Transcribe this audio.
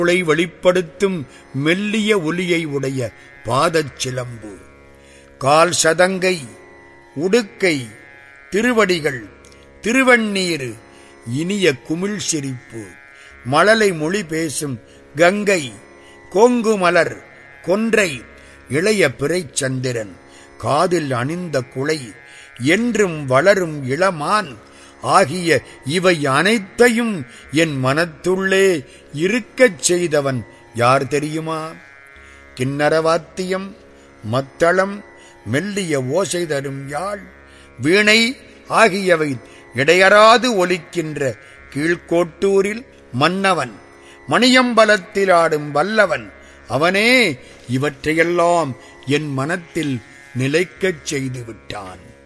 உளை வெளிப்படுத்தும் மெல்லிய ஒலியை உடைய பாதச் சிலம்பு கால் சதங்கை உடுக்கை திருவடிகள் திருவண்ணீர் இனிய குமிழ் சிரிப்பு மழலை மொழி பேசும் கங்கை கோங்கு மலர் கொன்றை இளைய பிறைச்சந்திரன் காதில் அணிந்த குலை என்றும் வளரும் இளமான் ஆகிய இவை அனைத்தையும் என் மனத்துள்ளே இருக்கச் செய்தவன் யார் தெரியுமா கிண்ணரவாத்தியம் மத்தளம் மெல்லிய ஓசை தரும் யாழ் வீணை ஆகியவை இடையறாது ஒலிக்கின்ற கீழ்கோட்டூரில் மன்னவன் மணியம்பலத்தில் ஆடும் வல்லவன் அவனே இவற்றையெல்லாம் என் மனத்தில் நிலைக்கச் செய்து விட்டான்